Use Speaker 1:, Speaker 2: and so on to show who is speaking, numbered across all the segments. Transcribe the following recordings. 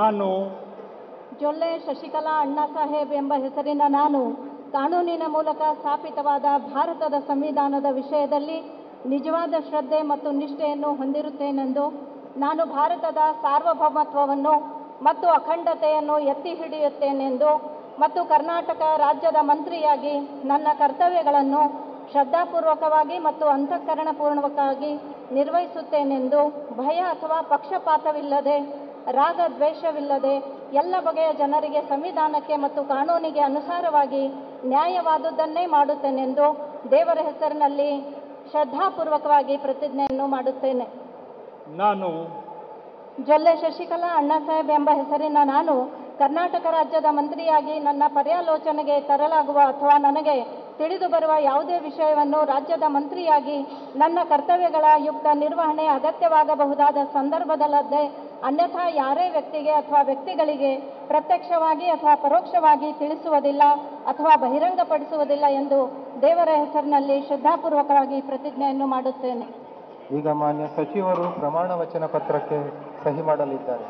Speaker 1: ನಾನು
Speaker 2: ಜೊಲ್ಲೆ ಶಶಿಕಲಾ ಅಣ್ಣಾ ಸಾಹೇಬ್ ಎಂಬ ಹೆಸರಿನ ನಾನು ಕಾನೂನಿನ ಮೂಲಕ ಸ್ಥಾಪಿತವಾದ ಭಾರತದ ಸಂವಿಧಾನದ ವಿಷಯದಲ್ಲಿ ನಿಜವಾದ ಶ್ರದ್ಧೆ ಮತ್ತು ನಿಷ್ಠೆಯನ್ನು ಹೊಂದಿರುತ್ತೇನೆಂದು ನಾನು ಭಾರತದ ಸಾರ್ವಭೌಮತ್ವವನ್ನು ಮತ್ತು ಅಖಂಡತೆಯನ್ನು ಎತ್ತಿ ಹಿಡಿಯುತ್ತೇನೆಂದು ಮತ್ತು ಕರ್ನಾಟಕ ರಾಜ್ಯದ ಮಂತ್ರಿಯಾಗಿ ನನ್ನ ಕರ್ತವ್ಯಗಳನ್ನು ಶ್ರದ್ಧಾಪೂರ್ವಕವಾಗಿ ಮತ್ತು ಅಂತಃಕರಣಪೂರ್ವಕವಾಗಿ ನಿರ್ವಹಿಸುತ್ತೇನೆಂದು ಭಯ ಅಥವಾ ಪಕ್ಷಪಾತವಿಲ್ಲದೆ ರಾಗ ದ್ವೇಷವಿಲ್ಲದೆ ಎಲ್ಲ ಬಗೆಯ ಜನರಿಗೆ ಸಂವಿಧಾನಕ್ಕೆ ಮತ್ತು ಕಾನೂನಿಗೆ ಅನುಸಾರವಾಗಿ ನ್ಯಾಯವಾದುದನ್ನೇ ಮಾಡುತ್ತೇನೆಂದು ದೇವರ ಹೆಸರಿನಲ್ಲಿ ಶ್ರದ್ಧಾಪೂರ್ವಕವಾಗಿ ಪ್ರತಿಜ್ಞೆಯನ್ನು ಮಾಡುತ್ತೇನೆ
Speaker 1: ನಾನು
Speaker 2: ಜೊಲ್ಲೆ ಶಶಿಕಲಾ ಅಣ್ಣಾಸಾಹೇಬ್ ಎಂಬ ಹೆಸರಿನ ನಾನು ಕರ್ನಾಟಕ ರಾಜ್ಯದ ಮಂತ್ರಿಯಾಗಿ ನನ್ನ ಪರ್ಯಾಲೋಚನೆಗೆ ತರಲಾಗುವ ಅಥವಾ ನನಗೆ ತಿಳಿದು ಬರುವ ಯಾವುದೇ ವಿಷಯವನ್ನು ರಾಜ್ಯದ ಮಂತ್ರಿಯಾಗಿ ನನ್ನ ಕರ್ತವ್ಯಗಳ ಯುಕ್ತ ನಿರ್ವಹಣೆ ಅಗತ್ಯವಾಗಬಹುದಾದ ಸಂದರ್ಭದಲ್ಲದೆ ಅನ್ಯಥಾ ಯಾರೇ ವ್ಯಕ್ತಿಗೆ ಅಥವಾ ವ್ಯಕ್ತಿಗಳಿಗೆ ಪ್ರತ್ಯಕ್ಷವಾಗಿ ಅಥವಾ ಪರೋಕ್ಷವಾಗಿ ತಿಳಿಸುವುದಿಲ್ಲ ಅಥವಾ ಬಹಿರಂಗಪಡಿಸುವುದಿಲ್ಲ ಎಂದು ದೇವರ ಹೆಸರಿನಲ್ಲಿ ಶ್ರದ್ಧಾಪೂರ್ವಕವಾಗಿ ಪ್ರತಿಜ್ಞೆಯನ್ನು ಮಾಡುತ್ತೇನೆ
Speaker 3: ಈಗ ಮಾನ್ಯ ಸಚಿವರು ಪ್ರಮಾಣ ವಚನ ಪತ್ರಕ್ಕೆ ಸಹಿ ಮಾಡಲಿದ್ದಾರೆ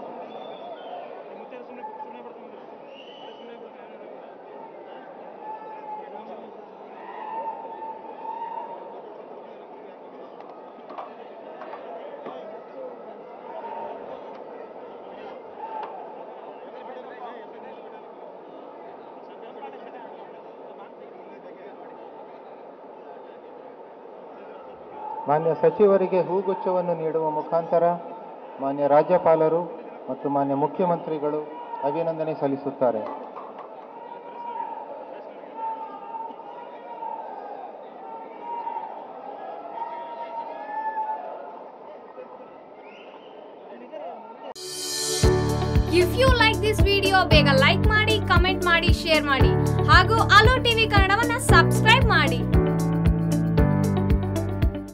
Speaker 3: ಮಾನ್ಯ ಸಚಿವರಿಗೆ ಹೂಗುಚ್ಛವನ್ನು ನೀಡುವ ಮುಖಾಂತರ ಮಾನ್ಯ ರಾಜ್ಯಪಾಲರು ಮತ್ತು ಮಾನ್ಯ ಮುಖ್ಯಮಂತ್ರಿಗಳು ಅಭಿನಂದನೆ ಸಲ್ಲಿಸುತ್ತಾರೆ
Speaker 4: if you like this video ಬೇಗ ಲೈಕ್ ಮಾಡಿ ಕಮೆಂಟ್ ಮಾಡಿ ಶೇರ್ ಮಾಡಿ ಹಾಗೂ ಅಲೋ ಟಿವಿ ಕನ್ನಡವನ್ನ ಸಬ್ಸ್ಕ್ರೈಬ್ ಮಾಡಿ